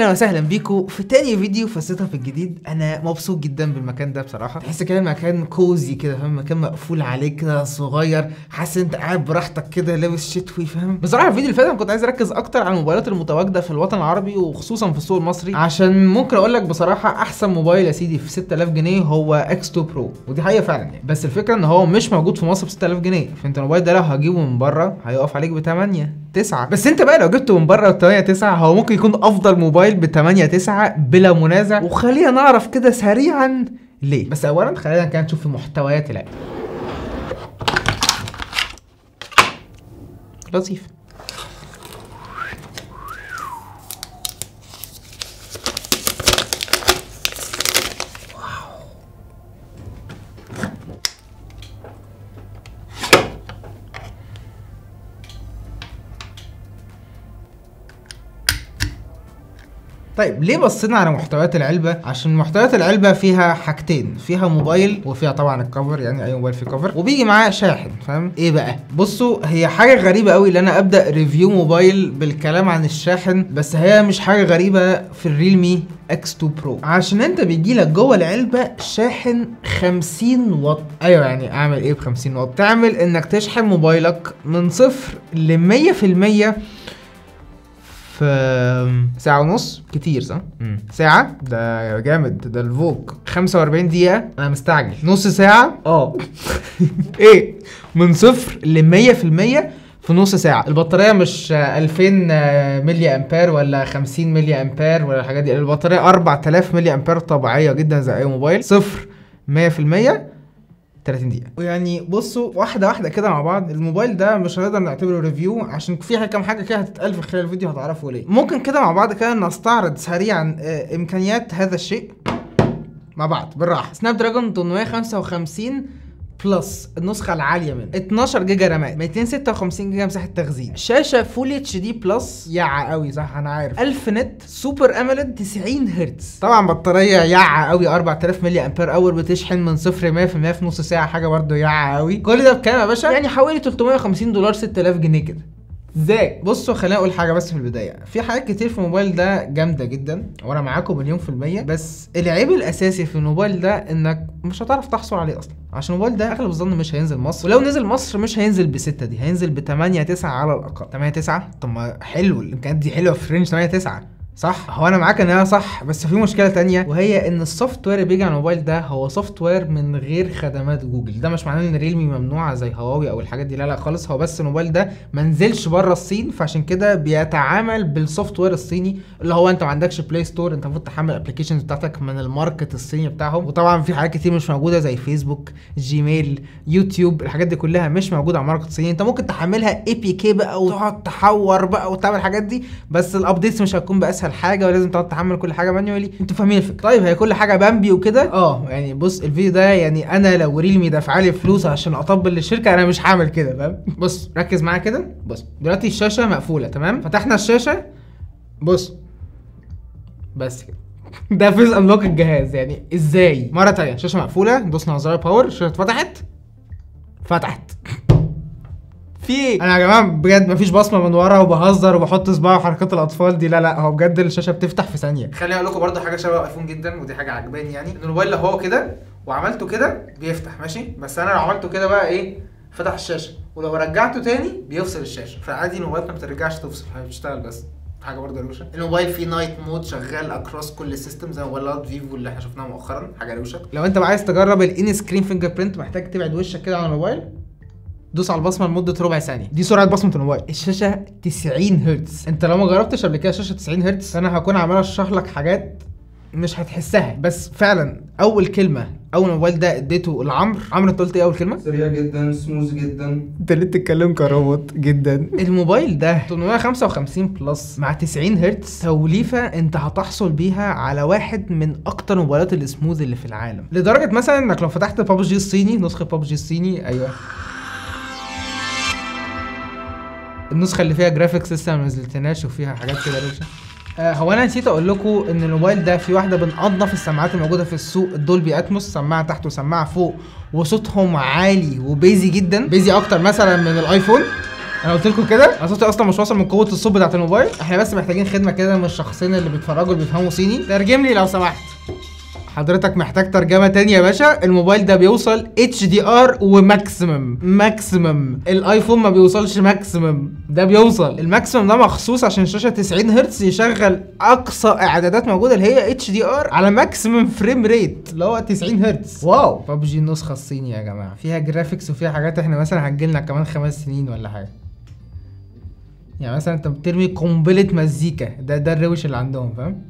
اهلا وسهلا بيكم في تاني فيديو في السيت اب الجديد انا مبسوط جدا بالمكان ده بصراحه تحس كده مكان كوزي كده فاهم مكان مقفول عليك كده صغير حاسس انت قاعد براحتك كده لابس شتوي فاهم بصراحه الفيديو اللي فات انا كنت عايز اركز اكتر على الموبايلات المتواجده في الوطن العربي وخصوصا في السوق المصري عشان ممكن اقول لك بصراحه احسن موبايل يا سيدي في 6000 جنيه هو اكس 2 برو ودي حقيقه فعلا يعني بس الفكره ان هو مش موجود في مصر ب 6000 جنيه فانت الموبايل ده لو هجيبه من بره هيقف عليك ب 8 9 بس انت بقى لو جبته من بره ب 8 9 هو ممكن يكون افضل موبايل ب 8 9 بلا منازع وخلينا نعرف كده سريعا ليه بس اولا خلينا كده نشوف محتويات اللعبه لطيف طيب ليه بصينا على محتويات العلبة؟ عشان محتويات العلبة فيها حاجتين، فيها موبايل وفيها طبعا الكفر يعني أي موبايل فيه كفر، وبيجي معاه شاحن، فاهم؟ إيه بقى؟ بصوا هي حاجة غريبة قوي إن أنا أبدأ ريفيو موبايل بالكلام عن الشاحن، بس هي مش حاجة غريبة في الريلمي اكس 2 برو عشان انت بيجي لك جوه العلبه شاحن 50 واط ايوه يعني اعمل ايه ب 50 واط تعمل انك تشحن موبايلك من صفر ل 100% في ساعة ونص كتير صح؟ مم. ساعة ده جامد ده الفوك 45 دقيقة أنا مستعجل نص ساعة اه إيه من صفر ل 100% في نص ساعة البطارية مش 2000 ملي أمبير ولا 50 ملي أمبير ولا الحاجات دي البطارية 4000 ملي أمبير طبيعية جدا زي أي موبايل صفر 100% 30 دقيقة ويعني بصوا واحدة واحدة كده مع بعض الموبايل ده مش هنقدر نعتبره ريفيو عشان في كام حاجة كده هتتقال في خلال الفيديو هتعرفوا ليه ممكن كده مع بعض كده نستعرض سريعا آه، إمكانيات هذا الشيء مع بعض بالراحة سناب دراجون 855 بلس النسخة العالية منه 12 جيجا رامات 256 جيجا مساحة تخزين شاشة فول اتش دي بلس يعة قوي صح انا عارف 1000 نت سوبر اموليد 90 هرتز طبعا بطارية يعة قوي 4000 ملي امبير اور بتشحن من صفر 100% في نص ساعة حاجة برضه يعة قوي كل ده بكام يا باشا يعني حوالي 350 دولار 6000 جنيه كده ازاي بصوا خليني اقول حاجه بس في البدايه في حاجات كتير في الموبايل ده جامده جدا وانا معاكم مليون في الميه بس العيب الاساسي في الموبايل ده انك مش هتعرف تحصل عليه اصلا عشان الموبايل ده اغلب الظن مش هينزل مصر ولو نزل مصر مش هينزل بستة دي هينزل ب 8 9 على الاقل 8 9 طب ما حلو الامكانيات دي حلوه في رينج 8 9 صح هو انا معاك ان هي صح بس في مشكله تانية وهي ان السوفت وير اللي بيجي على الموبايل ده هو سوفت وير من غير خدمات جوجل ده مش معناه ان ريلمي ممنوعه زي هواوي او الحاجات دي لا لا خالص هو بس الموبايل ده ما نزلش بره الصين فعشان كده بيتعامل بالسوفت وير الصيني اللي هو انت ما عندكش بلاي ستور انت المفروض تحمل الابلكيشنز بتاعتك من الماركت الصيني بتاعهم وطبعا في حاجات كتير مش موجوده زي فيسبوك جيميل يوتيوب الحاجات دي كلها مش موجوده على الماركت الصيني انت ممكن تحملها اي بي كي بقى وتقعد تحور بقى وتعمل الحاجات دي بس الابديتس مش هتكون باسهل حاجه ولازم تقعد تحمل كل حاجه مانيولي انتوا فاهمين الفكره طيب هي كل حاجه بامبي وكده اه يعني بص الفيديو ده يعني انا لو ريلمي دافع لي فلوس عشان اطبل للشركه انا مش هعمل كده فاهم بص ركز معايا كده بص دلوقتي الشاشه مقفوله تمام فتحنا الشاشه بص بس كده ده فيز انلوك الجهاز يعني ازاي مره تانية شاشه مقفوله دوسنا على زرار باور الشاشه اتفتحت فتحت في ايه انا يا جماعه بجد مفيش بصمه من ورا وبهزر وبحط صباعي وحركات الاطفال دي لا لا هو بجد الشاشه بتفتح في ثانيه خليني اقول لكم برده حاجه شبه ايفون جدا ودي حاجه عجباني يعني ان الموبايل لو هو كده وعملته كده بيفتح ماشي بس انا لو عملته كده بقى ايه فتح الشاشه ولو رجعته تاني بيفصل الشاشه فعادي الموبايل ما بترجعش تفصل هي بتشتغل بس حاجه برضه روشه الموبايل فيه نايت مود شغال اكروس كل السيستم زي موبايلات فيفو اللي احنا شفناها مؤخرا حاجه روشه لو انت بقى عايز تجرب الان سكرين فينجر برنت محتاج تبعد وشك كده على الموبايل دوس على البصمه لمده ربع ثانيه دي سرعه بصمه الموبايل الشاشه 90 هرتز انت لو ما جربتش قبل كده شاشه 90 هرتز فانا هكون عمال اشرح لك حاجات مش هتحسها بس فعلا اول كلمه اول موبايل ده اديته لعمرو عمرو انت قلت ايه اول كلمه سريع جدا سموث جدا انت ليه بتتكلم كروبوت جدا الموبايل ده 855 بلس مع 90 هرتز توليفه انت هتحصل بيها على واحد من اكتر موبايلات السموث اللي في العالم لدرجه مثلا انك لو فتحت بابجي الصيني نسخه بابجي الصيني ايوه النسخه اللي فيها جرافيكس لسه ما نزلتناش وفيها حاجات كده روشه آه هو انا نسيت اقول لكم ان الموبايل ده في واحده من انظف السماعات الموجوده في السوق الدولبي اتموس سماعه تحت وسماعه فوق وصوتهم عالي وبيزي جدا بيزي اكتر مثلا من الايفون انا قلت لكم كده انا صوتي اصلا مش واصل من قوه الصوت بتاعت الموبايل احنا بس محتاجين خدمه كده من الشخصين اللي بيتفرجوا اللي بيفهموا صيني ترجم لي لو سمحت حضرتك محتاج ترجمه تانية يا باشا الموبايل ده بيوصل اتش دي ار وماكسيمم ماكسيمم الايفون ما بيوصلش ماكسيمم ده بيوصل الماكسيمم ده مخصوص عشان الشاشه 90 هرتز يشغل اقصى اعدادات موجوده اللي هي اتش دي ار على ماكسيمم فريم ريت اللي هو 90 هرتز واو ببجي النسخه الصيني يا جماعه فيها جرافيكس وفيها حاجات احنا مثلا هتجيلنا كمان خمس سنين ولا حاجه يعني مثلا انت بترمي قنبله مزيكا ده ده الروش اللي عندهم فاهم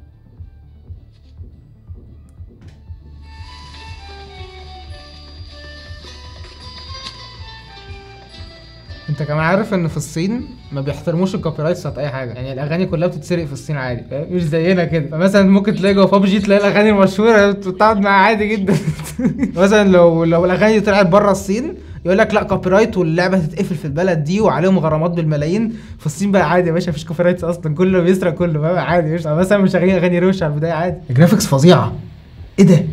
انت كمان عارف ان في الصين ما بيحترموش الكوبي رايتس بتاعت اي حاجه يعني الاغاني كلها بتتسرق في الصين عادي فاهم؟ مش زينا كده فمثلا ممكن تلاقي جوه ببجي تلاقي الاغاني المشهوره بتقعد معاها عادي جدا مثلا لو لو الاغاني دي طلعت بره الصين يقول لك لا كوبي رايت واللعبه هتتقفل في البلد دي وعليهم غرامات بالملايين في الصين بقى عادي يا باشا مفيش كوبي رايتس اصلا كله بيسرق كله فاهم عادي مش مثلا مش شغالين اغاني روش على البدايه عادي الجرافيكس فظيعه ايه ده؟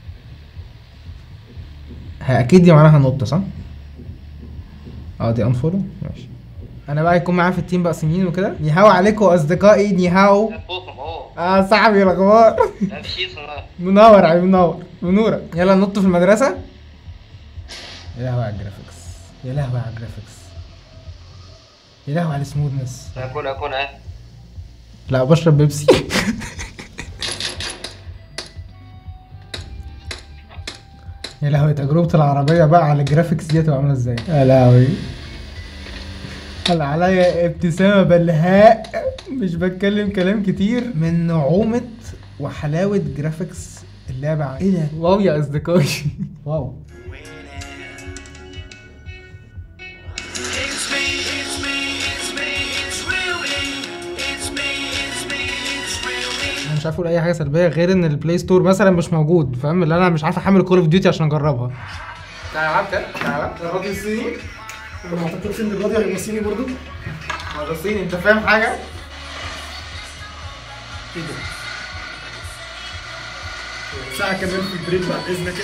ها، اكيد دي معناها نقطه صح؟ اه دي انفولو ماشي انا بقى يكون معايا في التيم بقى صينيين وكده نيهاو عليكم اصدقائي نيهاو 在播什么？ اه صاحبي الاخبار 来批什么？ منور يا منور منورك يلا ننط في المدرسه يا لهوي على الجرافيكس يا لهوي على الجرافيكس يا لهوي على السموثنس 来过来过来， لا بشرب بيبسي يا لهوي تجربة العربية بقى على الجرافيكس دي هتبقى عاملة ازاي؟ يا لهوي هل عليا ابتسامة بلهاء مش بتكلم كلام كتير من نعومة وحلاوة جرافيكس اللعبة ايه ده؟ واو يا اصدقائي واو It's me, it's me, it's me, it's really, it's me, it's me, it's really. انا مش عارف اقول اي حاجه سلبيه غير ان البلاي ستور مثلا مش موجود فاهم اللي انا مش عارف احمل كول اوف ديوتي عشان اجربها تعالى كده تعالى الراجل الصيني انا ما اعتقدش ان الوضع هيبقى صيني برضه ما ده صيني انت فاهم حاجه ايه ده ساعه كمان في البريك بعد اذنك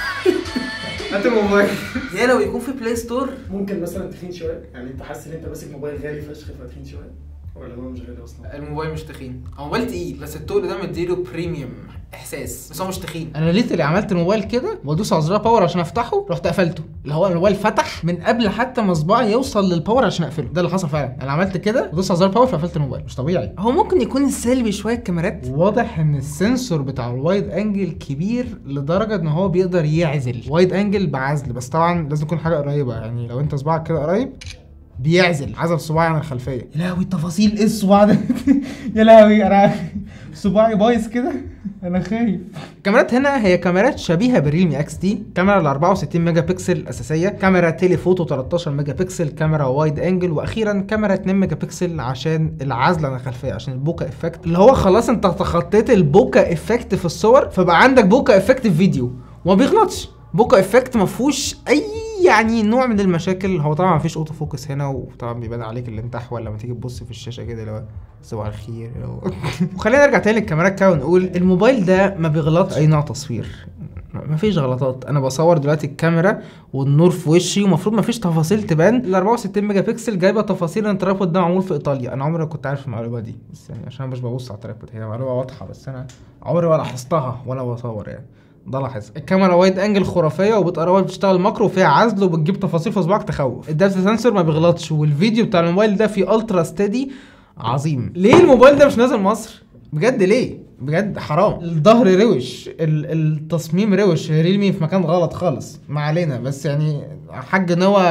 هات الموبايل يا لو يكون في بلاي ستور ممكن مثلا تخين شويه يعني انت حاسس ان انت ماسك موبايل غالي فشخ فتخين شويه ولا هو مش غالي اصلا الموبايل مش تخين هو موبايل تقيل بس التقل ده مديله بريميوم احساس بس هو مش تخين انا ليت اللي عملت الموبايل كده وادوس على زرار باور عشان افتحه رحت قفلته اللي هو الموبايل فتح من قبل حتى ما صباعي يوصل للباور عشان اقفله ده اللي حصل فعلا انا عملت كده ودوس على زرار باور فقفلت الموبايل مش طبيعي هو ممكن يكون السلبي شويه الكاميرات واضح ان السنسور بتاع الوايد انجل كبير لدرجه ان هو بيقدر يعزل وايد انجل بعزل بس طبعا لازم يكون حاجه قريبه يعني لو انت صباعك كده قريب بيعزل عزل صباعي عن الخلفيه يا لهوي التفاصيل ايه الصباع ده يا لهوي انا صباعي بايظ كده انا خايف الكاميرات هنا هي كاميرات شبيهه بالريلمي اكس تي كاميرا ال 64 ميجا بكسل الاساسيه كاميرا تيلي فوتو 13 ميجا بكسل كاميرا وايد انجل واخيرا كاميرا 2 ميجا بكسل عشان العزل عن الخلفيه عشان البوكا افكت اللي هو خلاص انت تخطيت البوكا افكت في الصور فبقى عندك بوكا افكت في فيديو وما بيغلطش بوكا افكت ما فيهوش اي يعني نوع من المشاكل هو طبعا ما فيش اوتو فوكس هنا وطبعا بيبان عليك الانتحوه لما تيجي تبص في الشاشه كده اللي هو صباح الخير اللي هو وخلينا نرجع تاني للكاميرات كده ونقول الموبايل ده ما بيغلطش اي نوع تصوير ما فيش غلطات انا بصور دلوقتي الكاميرا والنور في وشي ومفروض ما فيش تفاصيل تبان ال 64 ميجا بكسل جايبه تفاصيل ان الترابود ده معمول في ايطاليا انا عمري ما كنت عارف المعلومه دي بس يعني عشان مش ببص على الترابود هي معلومه واضحه بس انا عمري ما لاحظتها وانا بصور يعني ده لاحظ الكاميرا وايد انجل خرافيه وبتقربها بتشتغل ماكرو وفيها عزل وبتجيب تفاصيل في صباعك تخوف الدبث سنسور ما بيغلطش والفيديو بتاع الموبايل ده فيه الترا ستيدي عظيم ليه الموبايل ده مش نازل مصر بجد ليه بجد حرام الظهر روش ال- التصميم روش ريلمي في مكان غلط خالص ما علينا بس يعني حاج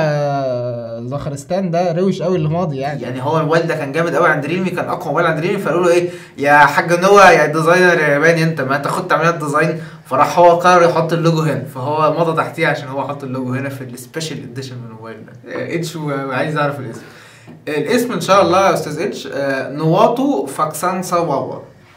نوى زخرستان ده روش قوي اللي ماضي يعني يعني هو الموبايل ده كان جامد قوي عند ريلمي كان اقوى موبايل عند ريلمي فقالوا له ايه يا حاج نوى يا ديزاينر يا ياباني انت ما تاخد تعمليات ديزاين فراح هو قرر يحط اللوجو هنا فهو مضى تحتيه عشان هو حط اللوجو هنا في السبيشال اديشن من الموبايل ده اتش عايز اعرف الاسم الاسم ان شاء الله يا استاذ اتش آه، نواتو فاكسانسا واوا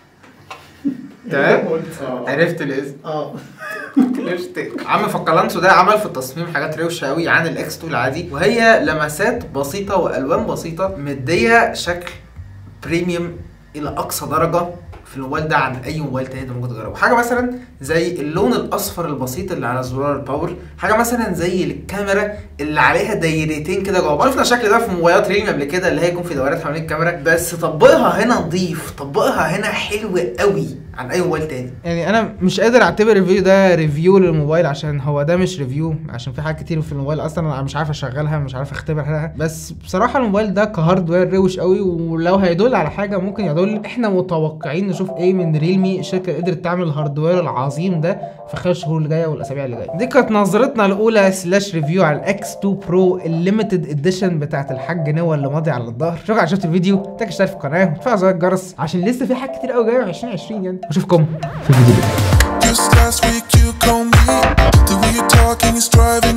تمام عرفت الاسم اه ليبستيك عم فكالانسو ده عمل في التصميم حاجات روشه قوي عن الاكس 2 العادي وهي لمسات بسيطه والوان بسيطه مديه شكل بريميوم الى اقصى درجه في في الموبايل ده عن اي موبايل تاني انت ممكن تجربه حاجه مثلا زي اللون الاصفر البسيط اللي على زرار الباور حاجه مثلا زي الكاميرا اللي عليها دايرتين كده جوه عرفنا الشكل ده في موبايلات ريلمي قبل كده اللي هي يكون في دوائرات حوالين الكاميرا بس طبقها هنا نضيف طبقها هنا حلو قوي عن اي موبايل تاني يعني انا مش قادر اعتبر الفيديو ده ريفيو للموبايل عشان هو ده مش ريفيو عشان في حاجات كتير في الموبايل اصلا انا مش عارف اشغلها مش عارف اختبرها بس بصراحه الموبايل ده كهاردوير روش قوي ولو هيدل على حاجه ممكن يدل احنا متوقعين نشوف ايه من ريلمي الشركه قدرت تعمل الهاردوير العظيم ده في خلال الشهور اللي جايه والاسابيع اللي جايه دي كانت نظرتنا الاولى سلاش ريفيو على الاكس 2 برو الليميتد اديشن بتاعت الحاج نوا اللي ماضي على الظهر شكرا على شفت الفيديو تاك اشترك في القناه وتفعل زر الجرس عشان لسه في حاجات كتير قوي جايه في 2020 يعني اشوفكم في الفيديو اللي جاي Just last week you called me. The way you're talking is driving